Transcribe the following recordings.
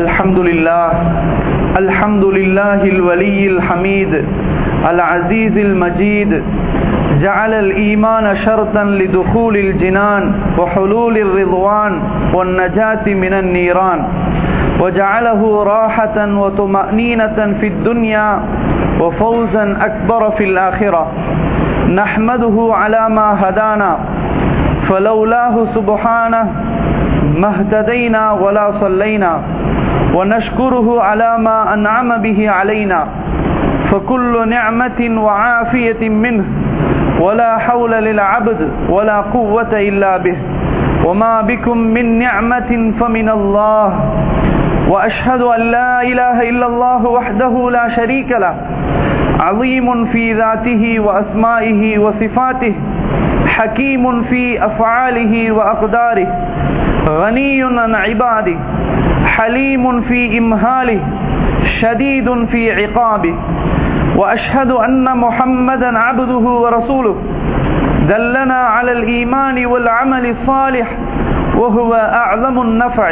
الحمد لله الحمد لله الولي الحميد العزيز المجيد جعل الإيمان شرطا لدخول الجنان وحلول الرضوان والنجاة من النيران وجعله راحة وطمأنينة في الدنيا وفوزا أكبر في الآخرة نحمده على ما هدانا فلولاه سبحانه ما اهتدينا ولا صلينا ونشكره على ما أنعم به علينا فكل نعمة وعافية منه ولا حول للعبد ولا قوة إلا به وما بكم من نعمة فمن الله وأشهد أن لا إله إلا الله وحده لا شريك له عظيم في ذاته وأسمائه وصفاته حكيم في أفعاله وأقداره غني عن عباده حليم في إمهاله شديد في عقابه وأشهد أن محمدا عبده ورسوله دلنا على الإيمان والعمل الصالح وهو أعظم النفع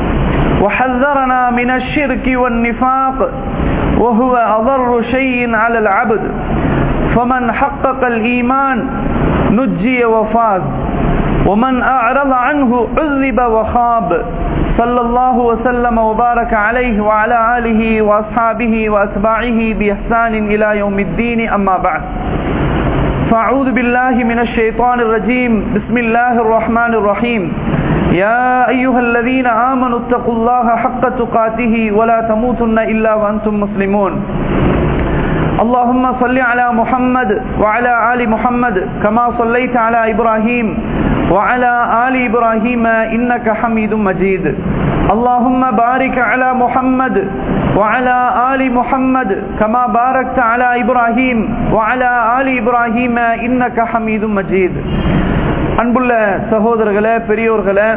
وحذرنا من الشرك والنفاق وهو أضر شيء على العبد فمن حقق الإيمان نجي وفاز ومن أعرض عنه عذب وخاب صلى الله وسلم وبارك عليه وعلى آله وأصحابه وأتباعه بإحسان إلى يوم الدين أما بعد فأعوذ بالله من الشيطان الرجيم بسم الله الرحمن الرحيم يا أيها الذين آمنوا اتقوا الله حق تقاته ولا تموتن إلا وأنتم مسلمون اللهم صل على محمد وعلى آل محمد كما صليت على إبراهيم وعلى آل إبراهيم إنك حميد مجيد اللهم بارك على محمد وعلى آل محمد كما باركت على إبراهيم وعلى آل إبراهيم إنك حميد مجيد அன்புள்ள சகோதரர்களே பெரியோர்களே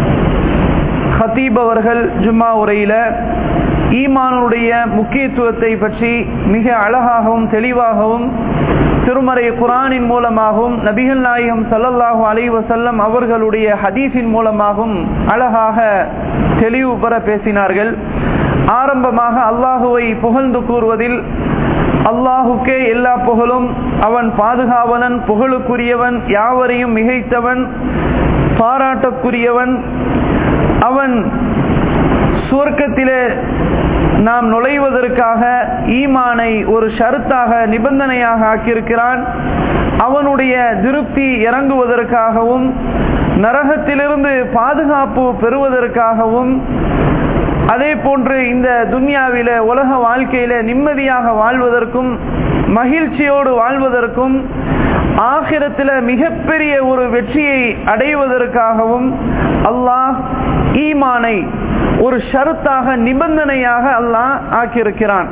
ஹத்தீப் அவர்கள் ஜும்மா உரையில ஈமானுடைய முக்கியத்துவத்தை பற்றி மிக அழகாகவும் தெளிவாகவும் திருமறை குரானின் மூலமாகவும் நபிகள் நாயகம் சல்லல்லாஹூ அலை வசல்லம் அவர்களுடைய ஹதீஸின் மூலமாகவும் அழகாக தெளிவு பெற பேசினார்கள் ஆரம்பமாக அல்லாஹுவை புகழ்ந்து கூறுவதில் அல்லாஹுக்கே எல்லா புகழும் அவன் பாதுகாவலன் புகழுக்குரியவன் யாவரையும் மிகைத்தவன் பாராட்டக்குரியவன் அவன் சுவர்க்கத்திலே நாம் நுழைவதற்காக ஈமானை ஒரு ஷருத்தாக நிபந்தனையாக ஆக்கியிருக்கிறான் அவனுடைய திருப்தி இறங்குவதற்காகவும் நரகத்திலிருந்து பாதுகாப்பு பெறுவதற்காகவும் அதே போன்று இந்த துன்யாவில உலக வாழ்க்கையில நிம்மதியாக வாழ்வதற்கும் மகிழ்ச்சியோடு வாழ்வதற்கும் ஆகிரத்தில் மிகப்பெரிய ஒரு வெற்றியை அடைவதற்காகவும் அல்லாஹ் ஈமானை ஒரு ஷருத்தாக நிபந்தனையாக அல்லாஹ் ஆக்கியிருக்கிறான்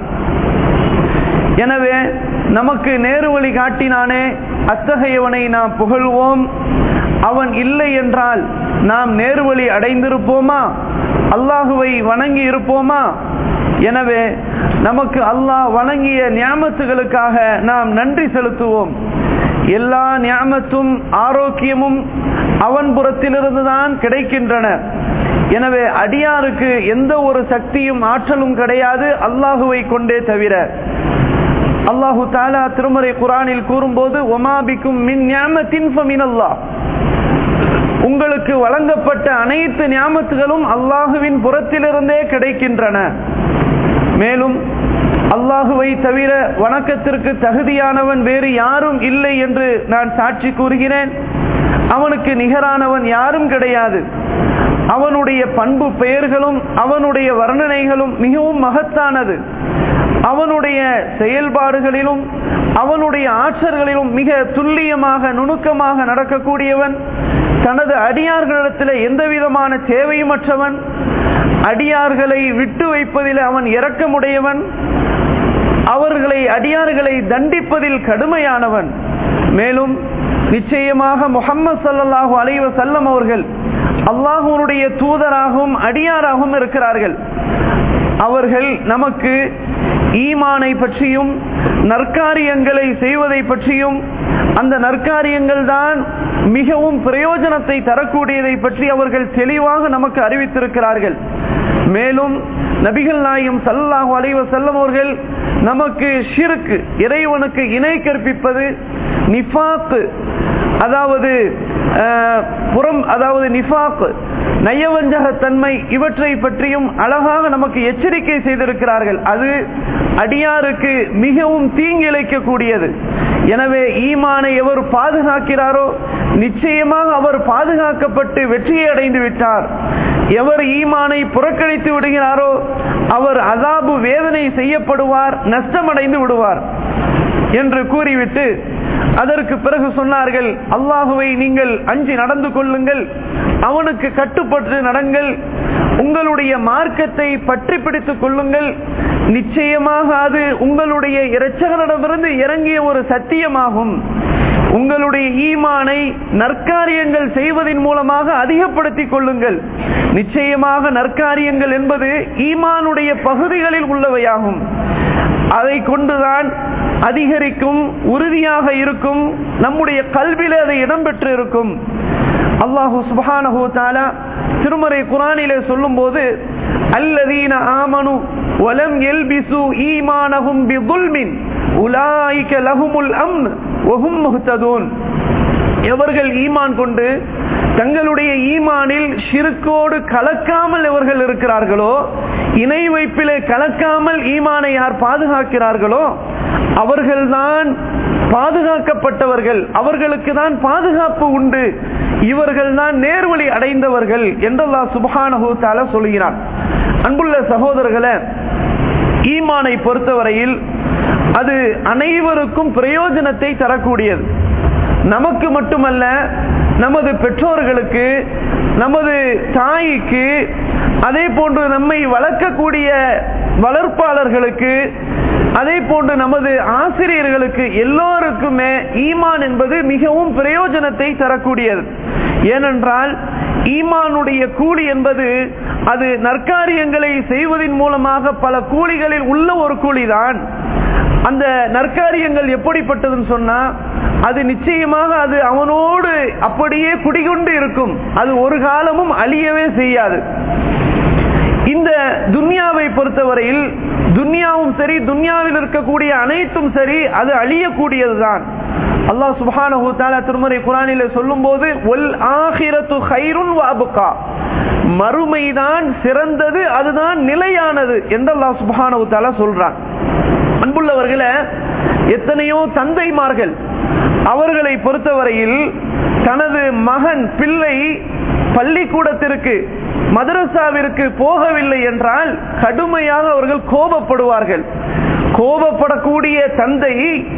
எனவே நமக்கு நேரு வழி காட்டினானே அத்தகையவனை நாம் புகழ்வோம் அவன் இல்லை என்றால் நாம் நேர்வழி அடைந்திருப்போமா அல்லாஹுவை வணங்கி இருப்போமா எனவே நமக்கு அல்லாஹ் வணங்கிய ஞாபகத்துகளுக்காக நாம் நன்றி செலுத்துவோம் எல்லா ஞாபகத்தும் ஆரோக்கியமும் அவன் புறத்திலிருந்து தான் கிடைக்கின்றன எனவே அடியாருக்கு எந்த ஒரு சக்தியும் ஆற்றலும் கிடையாது அல்லாஹுவை கொண்டே தவிர அல்லாஹு தாலா திருமறை குரானில் கூறும்போது ஒமாபிக்கும் மின் ஞாபத்தின் அல்லாஹ் உங்களுக்கு வழங்கப்பட்ட அனைத்து ஞாபகங்களும் அல்லாஹுவின் புறத்திலிருந்தே கிடைக்கின்றன மேலும் அல்லாஹுவை தவிர வணக்கத்திற்கு தகுதியானவன் வேறு யாரும் இல்லை என்று நான் சாட்சி கூறுகிறேன் அவனுக்கு நிகரானவன் யாரும் கிடையாது அவனுடைய பண்பு பெயர்களும் அவனுடைய வர்ணனைகளும் மிகவும் மகத்தானது அவனுடைய செயல்பாடுகளிலும் அவனுடைய ஆற்றல்களிலும் மிக துல்லியமாக நுணுக்கமாக நடக்கக்கூடியவன் தனது அடியார்களிடத்தில் எந்த விதமான தேவையுமற்றவன் அடியார்களை விட்டு வைப்பதில் அவன் இரக்கமுடையவன் அவர்களை அடியார்களை தண்டிப்பதில் கடுமையானவன் மேலும் நிச்சயமாக முகம்மது சல்லாஹூ அலைவ செல்லம் அவர்கள் அல்லாஹூனுடைய தூதராகவும் அடியாராகவும் இருக்கிறார்கள் அவர்கள் நமக்கு ஈமானை பற்றியும் நற்காரியங்களை செய்வதை பற்றியும் அந்த நற்காரியங்கள் தான் மிகவும் பிரயோஜனத்தை தரக்கூடியதை பற்றி அவர்கள் தெளிவாக நமக்கு அறிவித்திருக்கிறார்கள் மேலும் நபிகள் நாயும் சல்லாஹு அலைவ செல்லம் அவர்கள் நமக்கு ஷிருக்கு இறைவனுக்கு இணை கற்பிப்பது நிஃபாக்கு அதாவது புறம் அதாவது நிஃபாக் நயவஞ்சகத்தன்மை இவற்றை பற்றியும் அழகாக நமக்கு எச்சரிக்கை செய்திருக்கிறார்கள் அது அடியாருக்கு மிகவும் தீங்கிழைக்கக்கூடியது எனவே ஈமானை எவர் பாதுகாக்கிறாரோ நிச்சயமாக அவர் பாதுகாக்கப்பட்டு வெற்றியை அடைந்து விட்டார் எவர் ஈமானை புறக்கணித்து விடுகிறாரோ அவர் அதாபு வேதனை செய்யப்படுவார் நஷ்டமடைந்து விடுவார் என்று கூறிவிட்டு அதற்கு பிறகு சொன்னார்கள் அல்லாஹுவை நீங்கள் அஞ்சி நடந்து கொள்ளுங்கள் அவனுக்கு கட்டுப்பட்டு நடங்கள் உங்களுடைய மார்க்கத்தை பற்றி பிடித்துக் கொள்ளுங்கள் நிச்சயமாக அது உங்களுடைய இரட்சகரிடமிருந்து இறங்கிய ஒரு சத்தியமாகும் உங்களுடைய ஈமானை நற்காரியங்கள் செய்வதன் மூலமாக அதிகப்படுத்திக் கொள்ளுங்கள் நிச்சயமாக நற்காரியங்கள் என்பது ஈமானுடைய பகுதிகளில் உள்ளவையாகும் அதை கொண்டுதான் அதிகரிக்கும் உறுதியாக இருக்கும் நம்முடைய கல்வியில அதை இடம்பெற்று இருக்கும் அல்லாஹு சுபானஹு தாலா திருமறை குரானிலே சொல்லும் போது அல்லதீன ஆமனு வலம் எல்பிசு ஈமானஹும் பி துல்மின் உலாயிக்க லஹுமுல் அம் ஒஹும் முஹ்ததூன் எவர்கள் ஈமான் கொண்டு தங்களுடைய ஈமானில் ஷிருக்கோடு கலக்காமல் எவர்கள் இருக்கிறார்களோ இணை வைப்பிலே கலக்காமல் ஈமானை யார் பாதுகாக்கிறார்களோ அவர்கள்தான் பாதுகாக்கப்பட்டவர்கள் அவர்களுக்கு தான் பாதுகாப்பு உண்டு இவர்கள் தான் நேர்வழி அடைந்தவர்கள் என்றல்லா சுபஹானஹூ தால சொல்கிறான் அன்புள்ள சகோதரர்களை ஈமானை பொறுத்தவரையில் அது அனைவருக்கும் பிரயோஜனத்தை தரக்கூடியது நமக்கு மட்டுமல்ல நமது பெற்றோர்களுக்கு நமது தாய்க்கு அதே போன்று நம்மை வளர்க்கக்கூடிய வளர்ப்பாளர்களுக்கு அதே போன்று நமது ஆசிரியர்களுக்கு எல்லோருக்குமே ஈமான் என்பது மிகவும் பிரயோஜனத்தை தரக்கூடியது ஏனென்றால் ஈமானுடைய கூலி என்பது அது நற்காரியங்களை செய்வதன் மூலமாக பல கூலிகளில் உள்ள ஒரு கூலிதான் அந்த நற்காரியங்கள் எப்படிப்பட்டதுன்னு சொன்னா அது நிச்சயமாக அது அவனோடு அப்படியே குடிகொண்டு இருக்கும் அது ஒரு காலமும் அழியவே செய்யாது இந்த துன்யாவை பொறுத்தவரையில் துன்யாவும் சரி துன்யாவில் இருக்கக்கூடிய அனைத்தும் சரி அது அழியக்கூடியதுதான் அல்லாஹ் சுபானஹு தாலா திருமறை குரானில சொல்லும் போது ஒல் ஆஹிரத்து ஹைருன் வாபுகா மறுமைதான் சிறந்தது அதுதான் நிலையானது என்று அல்லாஹ் சுபானஹு தாலா சொல்றான் அன்புள்ளவர்களே எத்தனையோ தந்தைமார்கள் அவர்களை பொறுத்தவரையில் தனது மகன் பிள்ளை பள்ளிக்கூடத்திற்கு மதரசாவிற்கு போகவில்லை என்றால் கடுமையாக அவர்கள் கோபப்படுவார்கள் கோபப்படக்கூடிய தந்தை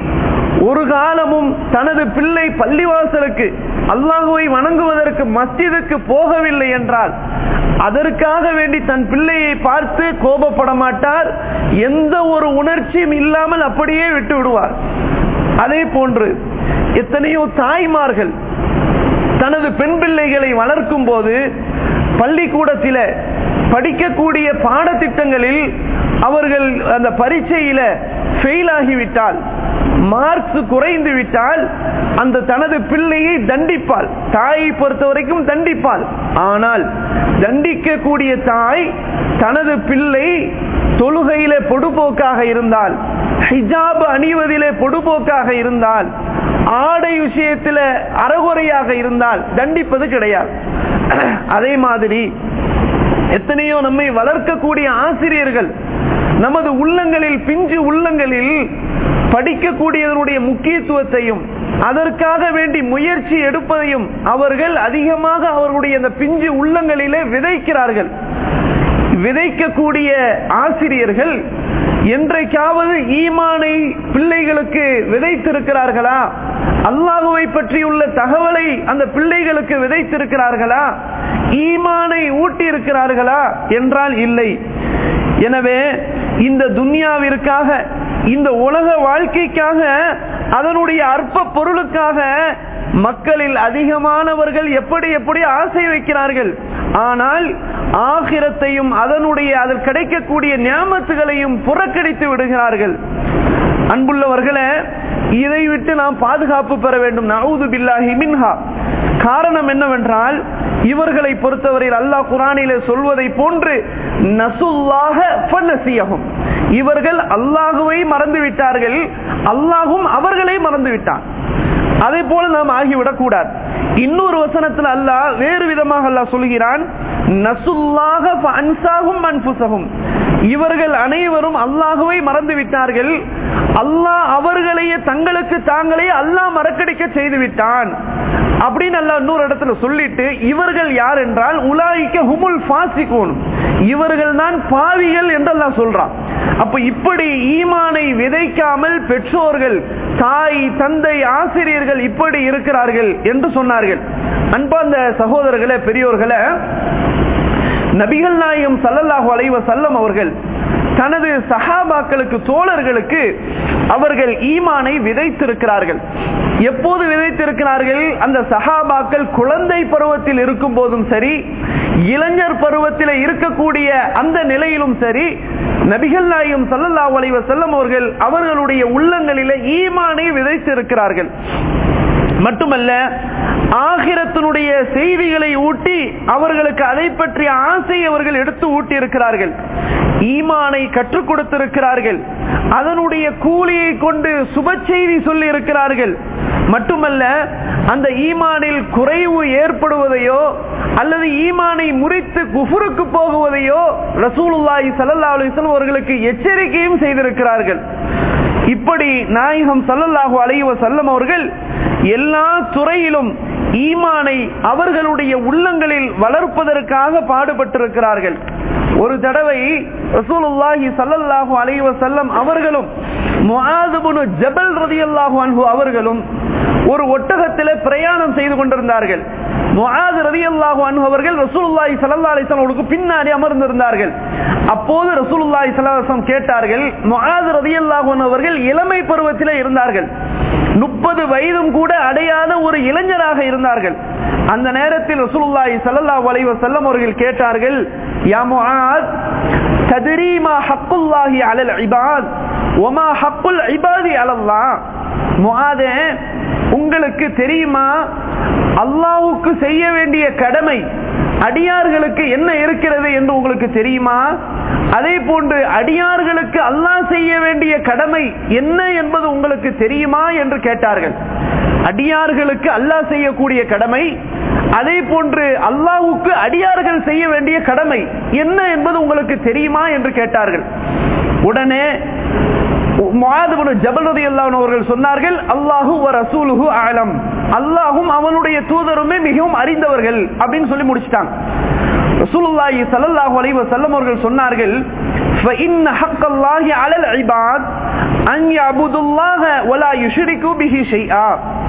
ஒரு காலமும் தனது பிள்ளை பள்ளிவாசலுக்கு அல்லாஹுவை வணங்குவதற்கு மஸ்ஜிதுக்கு போகவில்லை என்றால் அதற்காக வேண்டி தன் பிள்ளையை பார்த்து கோபப்பட மாட்டார் எந்த ஒரு உணர்ச்சியும் இல்லாமல் அப்படியே விட்டு விடுவார் அதே போன்று எத்தனையோ தாய்மார்கள் தனது பெண் பிள்ளைகளை வளர்க்கும் போது பள்ளிக்கூடத்தில படிக்கக்கூடிய பாடத்திட்டங்களில் அவர்கள் அந்த பரீட்சையில ஃபெயில் ஆகிவிட்டால் மார்க்ஸ் குறைந்து விட்டால் அந்த தனது பிள்ளையை தண்டிப்பாள் தாயை பொறுத்த வரைக்கும் தண்டிப்பாள் ஆனால் தண்டிக்கக்கூடிய தாய் தனது பிள்ளை தொழுகையிலே பொடுபோக்காக இருந்தால் ஹிஜாப் அணிவதிலே பொடுபோக்காக இருந்தால் ஆடை விஷயத்தில் அறகுறையாக இருந்தால் தண்டிப்பது கிடையாது அதே மாதிரி எத்தனையோ நம்மை வளர்க்கக்கூடிய ஆசிரியர்கள் நமது உள்ளங்களில் பிஞ்சு உள்ளங்களில் படிக்கக்கூடியதனுடைய முக்கியத்துவத்தையும் அதற்காக வேண்டி முயற்சி எடுப்பதையும் அவர்கள் அதிகமாக அவர்களுடைய அந்த பிஞ்சு உள்ளங்களிலே விதைக்கிறார்கள் விதைக்கக்கூடிய ஆசிரியர்கள் என்றைக்காவது ஈமானை பிள்ளைகளுக்கு விதைத்திருக்கிறார்களா அல்லாஹுவை பற்றியுள்ள தகவலை அந்த பிள்ளைகளுக்கு விதைத்திருக்கிறார்களா ஈமானை ஊட்டி இருக்கிறார்களா என்றால் இல்லை எனவே இந்த துன்யாவிற்காக இந்த உலக வாழ்க்கைக்காக அதனுடைய அற்ப பொருளுக்காக மக்களில் அதிகமானவர்கள் எப்படி எப்படி ஆசை வைக்கிறார்கள் ஆனால் ஆகிரத்தையும் அதனுடைய அதில் கிடைக்கக்கூடிய ஞாபகங்களையும் புறக்கணித்து விடுகிறார்கள் அன்புள்ளவர்களே இதை விட்டு நாம் பாதுகாப்பு பெற வேண்டும் நவுது பில்லாஹி மின்ஹா காரணம் என்னவென்றால் இவர்களை பொறுத்தவரையில் அல்லாஹ் குரானிலே சொல்வதை போன்று நசுல்லாக ஃபனசியகும் இவர்கள் அல்லாஹுவை மறந்து விட்டார்கள் அல்லாஹும் அவர்களை மறந்து விட்டான் அதே போல நாம் ஆகிவிடக் கூடாது இன்னொரு வசனத்தில் அல்லாஹ் வேறு விதமாக அல்லாஹ் சொல்கிறான் நசுல்லாக அன்சாகும் அன்புசகும் இவர்கள் அனைவரும் அல்லாஹுவை மறந்து விட்டார்கள் அல்லாஹ் அவர்களையே தங்களுக்கு தாங்களே அல்லாஹ் மறக்கடிக்க செய்து விட்டான் அப்படின்னு அல்ல இன்னொரு இடத்துல சொல்லிட்டு இவர்கள் யார் என்றால் உலாய்க்க ஹுமுல் பாசிகோன் இவர்கள் தான் பாவிகள் என்று எல்லாம் சொல்றான் அப்ப இப்படி ஈமானை விதைக்காமல் பெற்றோர்கள் தாய் தந்தை ஆசிரியர்கள் இப்படி இருக்கிறார்கள் என்று சொன்னார்கள் அன்பார்ந்த சகோதரர்களே பெரியோர்களே நபிகள் நாயம் சல்லல்லாஹு அலைவ செல்லம் அவர்கள் தனது சஹாபாக்களுக்கு தோழர்களுக்கு அவர்கள் ஈமானை விதைத்திருக்கிறார்கள் எப்போது விதைத்திருக்கிறார்கள் அந்த சஹாபாக்கள் குழந்தை பருவத்தில் இருக்கும் போதும் சரி இளைஞர் பருவத்தில் இருக்கக்கூடிய அந்த நிலையிலும் சரி நபிகள் நாயும் சல்லல்லா அலைவ செல்லம் அவர்கள் அவர்களுடைய உள்ளங்களில ஈமானை விதைத்திருக்கிறார்கள் மட்டுமல்ல ஆகிரத்தினுடைய செய்திகளை ஊட்டி அவர்களுக்கு அதை பற்றிய ஆசை அவர்கள் எடுத்து ஊட்டி இருக்கிறார்கள் ஈமானை கற்றுக் கொடுத்திருக்கிறார்கள் அதனுடைய கூலியை கொண்டு சுப செய்தி சொல்லி இருக்கிறார்கள் மட்டுமல்ல அந்த ஈமானில் குறைவு ஏற்படுவதையோ அல்லது ஈமானை முறித்து குஃபுருக்கு போகுவதையோ ரசூலுல்லாஹி ஸல்லல்லாஹு அலைஹி வஸல்லம் அவர்களுக்கு எச்சரிக்கையும் செய்திருக்கிறார்கள் இப்படி நாயகம் சல்லல்லாஹு அலைஹி வஸல்லம் அவர்கள் எல்லா துறையிலும் ஈமானை அவர்களுடைய உள்ளங்களில் வளர்ப்பதற்காக பாடுபட்டிருக்கிறார்கள் ஒரு தடவை ரசூலுல்லாஹி ஸல்லல்லாஹு அலைஹி வஸல்லம் அவர்களும் முஆத் இப்னு ஜபல் ரலியல்லாஹு அன்ஹு அவர்களும் ஒரு ஒட்டகத்திலே பிரயாணம் செய்து கொண்டிருந்தார்கள் முஆத் ரலியல்லாஹு அன்ஹு அவர்கள் ரசூலுல்லாஹி ஸல்லல்லாஹு அலைஹி வஸல்லம் பின்னாடி அமர்ந்திருந்தார்கள் அப்போது ரசூலுல்லாஹி ஸல்லல்லாஹு அலைஹி வஸல்லம் கேட்டார்கள் முஆத் ரலியல்லாஹு அன்ஹு அவர்கள் இளமை பருவத்திலே இருந்தார்கள் முப்பது வயதும் கூட அடையாத ஒரு இளைஞராக இருந்தார்கள் அந்த நேரத்தில் ரசூலுல்லாஹி ஸல்லல்லாஹு அலைஹி வஸல்லம் அவர்கள் கேட்டார்கள் யா முஆத் தத்ரீ மா ஹக்குல்லாஹி அலல் இபாத் வமா ஹக்குல் இபாதி அலல்லாஹ் முஆதே உங்களுக்கு தெரியுமா அல்லாஹ்வுக்கு செய்ய வேண்டிய கடமை அடியார்களுக்கு என்ன இருக்கிறது என்று உங்களுக்கு தெரியுமா அதே போன்று அடியார்களுக்கு அல்லாஹ் செய்ய வேண்டிய கடமை என்ன என்பது உங்களுக்கு தெரியுமா என்று கேட்டார்கள் அடியார்களுக்கு அல்லாஹ் செய்யக்கூடிய கடமை அதே போன்று அல்லாஹுக்கு அடியார்கள் செய்ய வேண்டிய கடமை என்ன என்பது உங்களுக்கு தெரியுமா என்று கேட்டார்கள் உடனே அவர்கள் சொன்னார்கள் அல்லாஹு ரசூலுஹு ஆலம் அல்லாஹும் அவனுடைய தூதருமே மிகவும் அறிந்தவர்கள் அப்படின்னு சொல்லி முடிச்சிட்டாங்க ரசூலுல்லாஹி ஸல்லல்லாஹு அலைஹி வஸல்லம் அவர்கள் சொன்னார்கள் فإن حق الله على العباد أن يعبدوا الله ولا يشركوا به شيئا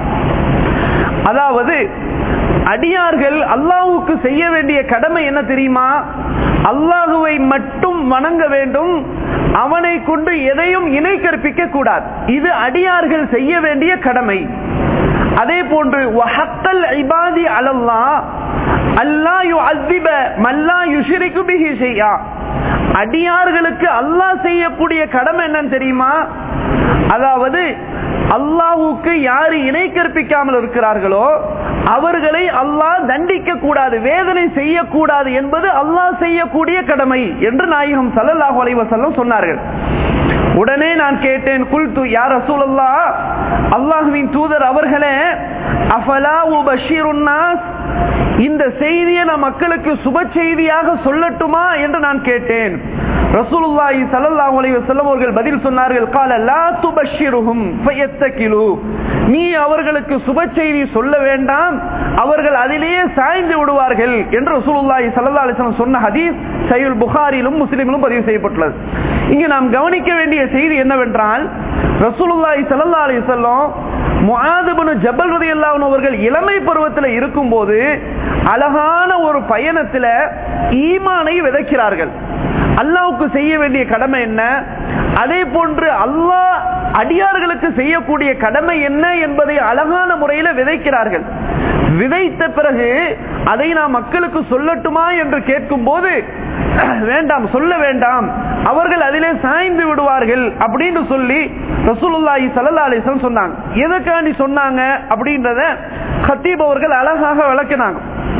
அதாவது அடியார்கள் அல்லாஹுக்கு செய்ய வேண்டிய கடமை என்ன தெரியுமா அல்லாஹுவை மட்டும் வணங்க வேண்டும் அவனை கொண்டு எதையும் இணை கற்பிக்க கூடாது இது அடியார்கள் செய்ய வேண்டிய கடமை அதே போன்று இபாதி அலல்லா அல்லா யு அஸ்திப மல்லா யுஷிரிக்கு பிஹி செய்யா அடியார்களுக்கு அல்லாஹ் செய்யக்கூடிய கடமை என்னன்னு தெரியுமா அதாவது அல்லாஹுக்கு யாரு இணை கற்பிக்காமல் இருக்கிறார்களோ அவர்களை அல்லாஹ் தண்டிக்க கூடாது வேதனை செய்யக்கூடாது என்பது அல்லாஹ் செய்யக்கூடிய கடமை என்று நாயகம் சல்லல்லாஹு அலைஹி வஸல்லம் சொன்னார்கள் உடனே நான் கேட்டேன் குல்து யார் ரசூலல்லா அல்லாஹுவின் தூதர் அவர்களே அஃபலா உபஷீருன் நாஸ் இந்த செய்தியை நான் மக்களுக்கு சுப செய்தியாக சொல்லட்டுமா என்று நான் கேட்டேன் ரசூலுல்லாஹி ஸல்லல்லாஹு அலைஹி வஸல்லம் அவர்கள் பதில் சொன்னார்கள் قال لا تبشرهم فيتكلوا நீ அவர்களுக்கு சுப செய்தி சொல்ல வேண்டாம் அவர்கள் அதிலேயே சாய்ந்து விடுவார்கள் என்று ரசூலுல்லாஹி ஸல்லல்லாஹு அலைஹி வஸல்லம் சொன்ன ஹதீஸ் சஹீஹ் புகாரிலும் முஸ்லிமிலும் பதிவு செய்யப்பட்டுள்ளது இங்கு நாம் கவனிக்க வேண்டிய செய்தி என்னவென்றால் ரசூலுல்லாஹி ஸல்லல்லாஹு அலைஹி வஸல்லம் முஆத் இப்னு ஜபல் ரலியல்லாஹு அன்ஹு அவர்கள் இளமை பருவத்தில் இருக்கும்போது அழகான ஒரு பயணத்துல ஈமானை விதைக்கிறார்கள் அல்லாவுக்கு செய்ய வேண்டிய கடமை என்ன அதே போன்று அல்லாஹ் அடியார்களுக்கு செய்யக்கூடிய கடமை என்ன என்பதை அழகான முறையில விதைக்கிறார்கள் விதைத்த பிறகு அதை நான் மக்களுக்கு சொல்லட்டுமா என்று கேட்கும் போது வேண்டாம் சொல்ல வேண்டாம் அவர்கள் அதிலே சாய்ந்து விடுவார்கள் அப்படின்னு சொல்லி ரசூலுல்லாஹி ஸல்லல்லாஹு அலைஹி வஸல்லம் சொன்னாங்க எதுக்காண்டி சொன்னாங்க அப்படின்றத ஹத்தீப் அவர்கள் அழகாக விளக்கினாங்க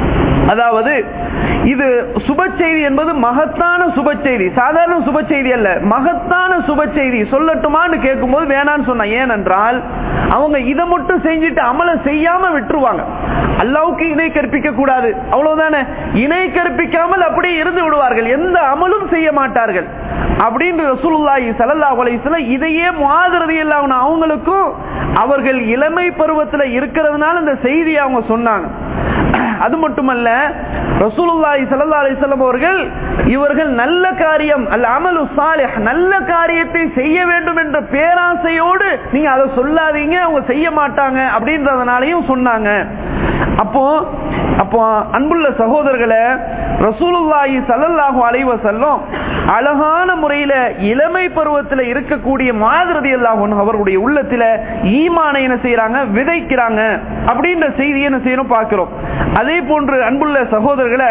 அதாவது இது சுப செய்தி என்பது மகத்தான சுப செய்தி சாதாரண சுப செய்தி அல்ல மகத்தான சுப செய்தி சொல்லட்டுமான்னு கேட்கும்போது வேணான்னு சொன்ன ஏனென்றால் அவங்க இதை மட்டும் செஞ்சுட்டு அமலை செய்யாம விட்டுருவாங்க அல்லாவுக்கு இணை கற்பிக்க கூடாது அவ்வளவுதானே இணை கற்பிக்காமல் அப்படியே இருந்து விடுவார்கள் எந்த அமலும் செய்ய மாட்டார்கள் அப்படின்னு ரசூலுல்லாஹி ஸல்லல்லாஹு அலைஹி வஸல்லம் இதையே முஆதரதி இல்லாம அவங்களுக்கும் அவர்கள் இளமை பருவத்துல இருக்கிறதுனால இந்த செய்தியை அவங்க சொன்னாங்க அது மட்டுமல்ல ரசூலுல்லாஹி ஸல்லல்லாஹு அலைஹி வஸல்லம் அவர்கள் இவர்கள் நல்ல காரியம் அல் அமலு சாலிஹ் நல்ல காரியத்தை செய்ய வேண்டும் என்ற பேராசையோடு நீங்க அதை சொல்லாதீங்க அவங்க செய்ய மாட்டாங்க அப்படின்றதுனாலையும் சொன்னாங்க அப்போ அப்போ அன்புள்ள சகோதரர்களை ரசூலுல்லாஹி ஸல்லல்லாஹு அலைஹி வஸல்லம் அழகான முறையில இளமை பருவத்தில் இருக்கக்கூடிய மாதிரதி அல்லாஹ் அவர்களுடைய உள்ளத்துல ஈமானை என்ன செய்யறாங்க விதைக்கிறாங்க அப்படின்ற செய்தியை என்ன செய்யணும் பார்க்கிறோம் அதே போன்று அன்புள்ள சகோதரர்களை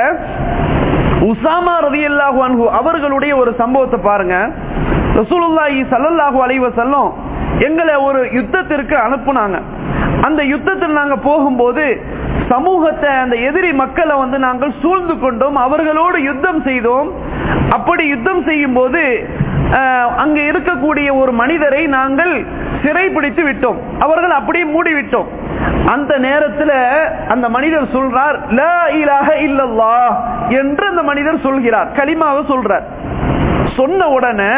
உசாமா ரதி அல்லாஹு அன்ஹு அவர்களுடைய ஒரு சம்பவத்தை பாருங்க ரசூலுல்லாஹி ஸல்லல்லாஹு அலைஹி வஸல்லம் எங்களை ஒரு யுத்தத்திற்கு அனுப்புனாங்க அந்த யுத்தத்தில் நாங்க போகும்போது சமூகத்தை அந்த எதிரி மக்களை வந்து நாங்கள் சூழ்ந்து கொண்டோம் அவர்களோடு யுத்தம் செய்தோம் அப்படி யுத்தம் செய்யும் போது அங்க இருக்கக்கூடிய ஒரு மனிதரை நாங்கள் சிறைப்பிடித்து விட்டோம் அவர்கள் அப்படியே மூடி விட்டோம் அந்த நேரத்தில் அந்த மனிதர் சொல்றார் ல இலாஹ இல்லல்லா என்று அந்த மனிதர் சொல்கிறார் களிமாவை சொல்றார் சொன்ன உடனே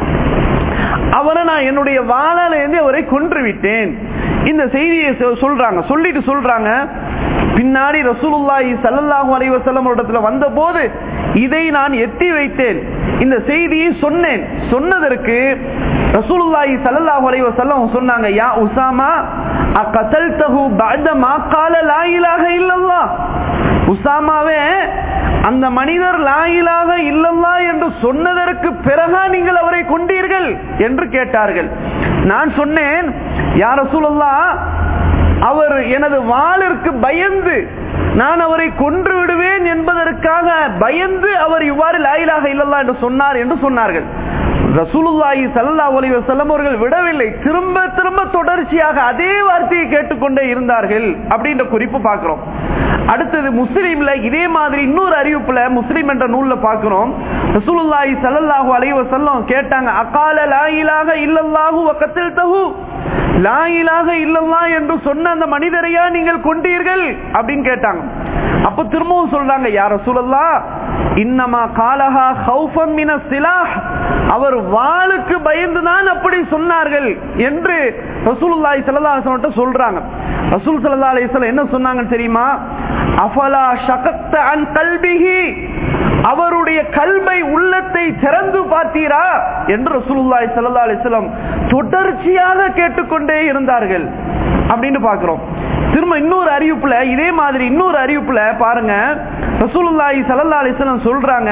அவரை நான் என்னுடைய வாழால இருந்து அவரை கொன்று விட்டேன் இந்த செய்தியை சொல்றாங்க சொல்லிட்டு சொல்றாங்க பின்னாடி ரசூலுல்லாஹி ஸல்லல்லாஹு அலைஹி வஸல்லம் இடத்துல வந்தபோது இதை நான் எட்டி வைத்தேன் இந்த செய்தியை சொன்னேன் சொன்னதற்கு ரசூலுல்லாஹி ஸல்லல்லாஹு அலைஹி வஸல்லம் சொன்னாங்க யா உசாமா அகதல்தஹு பஅத மா قال லா இலாஹ இல்லல்லாஹ் உசாமாவே அந்த மனிதர் லாயிலாக இல்லல்லா என்று சொன்னதற்கு பிறகா நீங்கள் அவரை கொண்டீர்கள் என்று கேட்டார்கள் நான் சொன்னேன் யார சூழல்லா அவர் எனது வாளிற்கு பயந்து நான் அவரை கொன்று விடுவேன் என்பதற்காக பயந்து அவர் இவ்வாறு லாயிலாக இல்லல்லா என்று சொன்னார் என்று சொன்னார்கள் ரசூலுல்லாஹி ஸல்லல்லாஹு அலைஹி வஸல்லம் அவர்கள் விடவில்லை திரும்ப திரும்ப தொடர்ச்சியாக அதே வார்த்தையை கேட்டுக்கொண்டே இருந்தார்கள் அப்படின்ற குறிப்பு பார்க்கிறோம் அடுத்தது முஸ்லீம்ல இதே மாதிரி இன்னொரு அறிவிப்புல முஸ்லீம் என்ற நூல்ல பார்க்கிறோம் ரசூலுல்லாஹி ஸல்லல்லாஹு அலைஹி வஸல்லம் கேட்டாங்க அகால லா இலாஹ இல்லல்லாஹு வ கத்தல்தஹு லா இலாஹ இல்லல்லா என்று சொன்ன அந்த மனிதரையா நீங்கள் கொண்டீர்கள் அப்படின்னு கேட்டாங்க அப்ப திரும்பவும் சொல்றாங்க யார் ரசூலல்லா இன்னமா காலஹா ஹவுஃபம் மின சிலாஹ் அவர் வாளுக்கு பயந்துதான் அப்படி சொன்னார்கள் என்று ரசூலுல்லாஹி ஸல்லல்லாஹு அலைஹி வஸல்லம் சொல்றாங்க ரசூல் ஸல்லல்லாஹு அலைஹி வஸல்லம் என்ன சொன்னாங்கன்னு தெரியுமா அஃபலா ஷகக்த அன் கல்பிஹி அவருடைய கல்வை உள்ளத்தை திறந்து பார்த்தீரா என்று ரசூலுல்லாஹி ஸல்லல்லாஹு அலைஹி வஸல்லம் தொடர்ச்சியாக கேட்டுக்கொண்டே இருந்தார்கள் அப்படின்னு பாக்குறோம் திரும்ப இன்னொரு அறிவிப்புல இதே மாதிரி இன்னொரு அறிவிப்புல பாருங்க ரசூலுல்லாஹி ஸல்லல்லாஹு அலைஹி வஸல்லம் சொல்றாங்க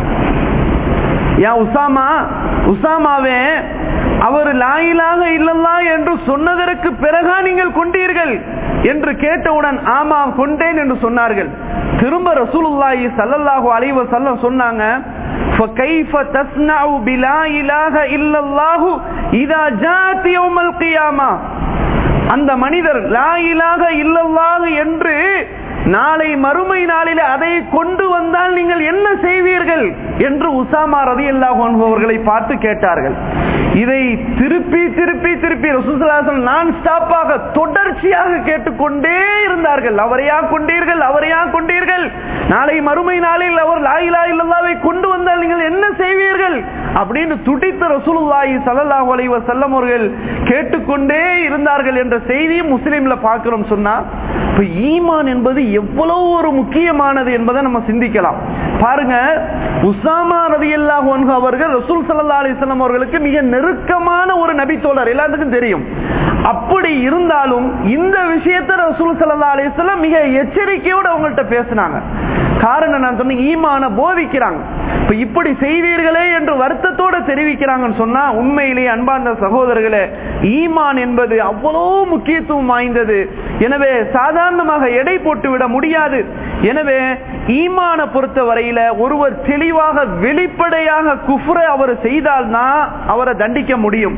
யா உசாமா உசாமாவே அவர் லாயிலாக இல்லல்லா என்று சொன்னதற்கு பிறகா நீங்கள் கொண்டீர்கள் என்று கேட்டவுடன் ஆமா கொண்டேன் என்று சொன்னார்கள் திரும்ப ரசூலுல்லாஹி ஸல்லல்லாஹு அலைஹி வஸல்லம் சொன்னாங்க فكيف تصنع بلا اله الا الله اذا جاءت يوم القيامه அந்த மனிதர் லா இலாக இல்லல்லாஹு என்று நாளை மறுமை நாளில் அதை கொண்டு வந்தால் நீங்கள் என்ன செய்வீர்கள் என்று உசாமா ரதி அல்லாஹ் அவர்களை பார்த்து கேட்டார்கள் இதை திருப்பி திருப்பி திருப்பி ரசூசலாசன் நான் ஸ்டாப்பாக தொடர்ச்சியாக கேட்டுக்கொண்டே இருந்தார்கள் அவரையா கொண்டீர்கள் அவரையா கொண்டீர்கள் நாளை மறுமை நாளில் அவர் லாயிலா இல்லல்லாவை கொண்டு வந்தால் நீங்கள் என்ன செய்வீர்கள் அப்படின்னு துடித்த ரசூலுல்லாஹி ஸல்லல்லாஹு அலைஹி வஸல்லம் அவர்கள் கேட்டுக்கொண்டே இருந்தார்கள் என்ற செய்தியும் முஸ்லிம்ல பார்க்கிறோம் சொன்னா இப்ப ஈமான் என்பது எவ்வளவு ஒரு முக்கியமானது என்பதை நம்ம சிந்திக்கலாம் பாருங்க உசாமா ரதியல்லாஹு அன்ஹு அவர்கள் ரசூல் ஸல்லல்லாஹு அலைஹி வஸல்லம் அவர்களுக்கு மிக நெருக்கமான ஒரு நபி தோழர் எல்லாத்துக்கும் தெரியும் அப்படி இருந்தாலும் இந்த விஷயத்தை ரசூல் ஸல்லல்லாஹு அலைஹி வஸல்லம் மிக எச்சரிக்கையோடு அவங்கள்ட்ட பேசினாங்க காரணம் நான் சொன்னேன் ஈமான போதிக்கிறாங்க இப்ப இப்படி செய்வீர்களே என்று வருத்தத்தோட தெரிவிக்கிறாங்கன்னு சொன்னா உண்மையிலேயே அன்பார்ந்த சகோதரர்களே ஈமான் என்பது அவ்வளோ முக்கியத்துவம் வாய்ந்தது எனவே சாதாரணமாக எடை போட்டு விட முடியாது எனவே ஈமான பொறுத்த வரையில ஒருவர் தெளிவாக வெளிப்படையாக குஃப்ர அவர் செய்தால்தான் அவரை தண்டிக்க முடியும்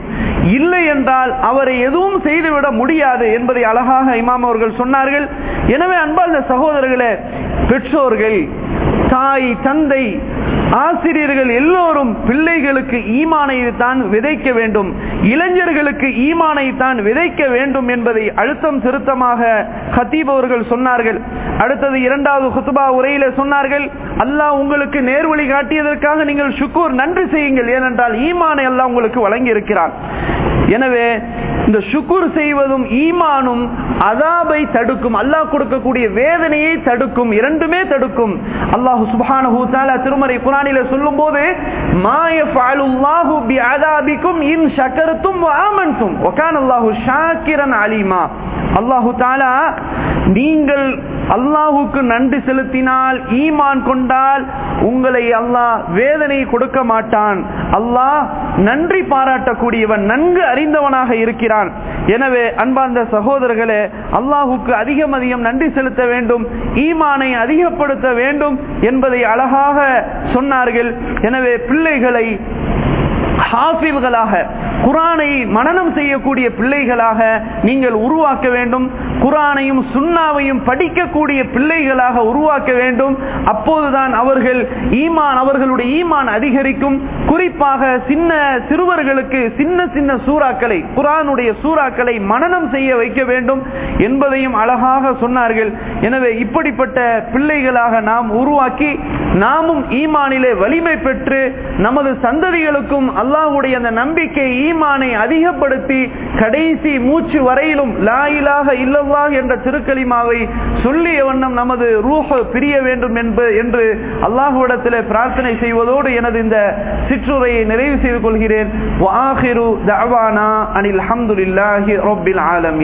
இல்லை என்றால் அவரை எதுவும் செய்துவிட முடியாது என்பதை அழகாக இமாம் அவர்கள் சொன்னார்கள் எனவே அன்பார்ந்த சகோதரர்களே பெற்றோர்கள் தாய் தந்தை ஆசிரியர்கள் எல்லோரும் பிள்ளைகளுக்கு ஈமானை தான் விதைக்க வேண்டும் இளைஞர்களுக்கு ஈமானை தான் விதைக்க வேண்டும் என்பதை அழுத்தம் திருத்தமாக ஹத்தீப் அவர்கள் சொன்னார்கள் அடுத்தது இரண்டாவது ஹுத்துபா உரையில சொன்னார்கள் அல்லாஹ் உங்களுக்கு நேர்வழி காட்டியதற்காக நீங்கள் சுக்கூர் நன்றி செய்யுங்கள் ஏனென்றால் ஈமானை அல்லாஹ் உங்களுக்கு வழங்கி இருக்கிறார் எனவே இந்த சுக்குர் செய்வதும் ஈமானும் அதாபை தடுக்கும் அல்லாஹ் கொடுக்கக்கூடிய வேதனையை தடுக்கும் இரண்டுமே தடுக்கும் அல்லாஹு சுப்ஹானஹு தஆலா திருமறை குர்ஆனிலே சொல்லும்போது மா யஃஅலுல்லாஹு பிஅதாபிக்கும் இன் ஷக்கர்தும் வ ஆமன்தும் வ கான அல்லாஹு ஷாக்கிரன் அலீமா அல்லாஹு தஆலா நீங்கள் அல்லாஹுக்கு நன்றி செலுத்தினால் ஈமான் கொண்டால் உங்களை அல்லாஹ் வேதனை கொடுக்க மாட்டான் அல்லாஹ் நன்றி பாராட்டக்கூடியவன் நன்கு அறிந்தவனாக இருக்கிறான் எனவே அன்பார்ந்த சகோதரர்களே அல்லாஹுக்கு அதிகம் அதிகம் நன்றி செலுத்த வேண்டும் ஈமானை அதிகப்படுத்த வேண்டும் என்பதை அழகாக சொன்னார்கள் எனவே பிள்ளைகளை ஹாஃபில்களாக குரானை மனனம் செய்யக்கூடிய பிள்ளைகளாக நீங்கள் உருவாக்க வேண்டும் குரானையும் சுண்ணாவையும் படிக்கக்கூடிய பிள்ளைகளாக உருவாக்க வேண்டும் அப்போதுதான் அவர்கள் ஈமான் அவர்களுடைய ஈமான் அதிகரிக்கும் குறிப்பாக சின்ன சிறுவர்களுக்கு சின்ன சின்ன சூறாக்களை குரானுடைய சூறாக்களை மனனம் செய்ய வைக்க வேண்டும் என்பதையும் அழகாக சொன்னார்கள் எனவே இப்படிப்பட்ட பிள்ளைகளாக நாம் உருவாக்கி நாமும் ஈமானிலே வலிமை பெற்று நமது சந்ததிகளுக்கும் அல்லாஹுடைய அந்த நம்பிக்கை ஈமானை அதிகப்படுத்தி கடைசி மூச்சு வரையிலும் லாயிலாக இல்லவா என்ற திருக்கலிமாவை சொல்லிய வண்ணம் நமது ரூஹ பிரிய வேண்டும் என்று அல்லாஹுவிடத்தில் பிரார்த்தனை செய்வதோடு எனது இந்த சிற்றுரையை நிறைவு செய்து கொள்கிறேன் அனில் அஹமதுல்லாஹி ரொபில் ஆலமி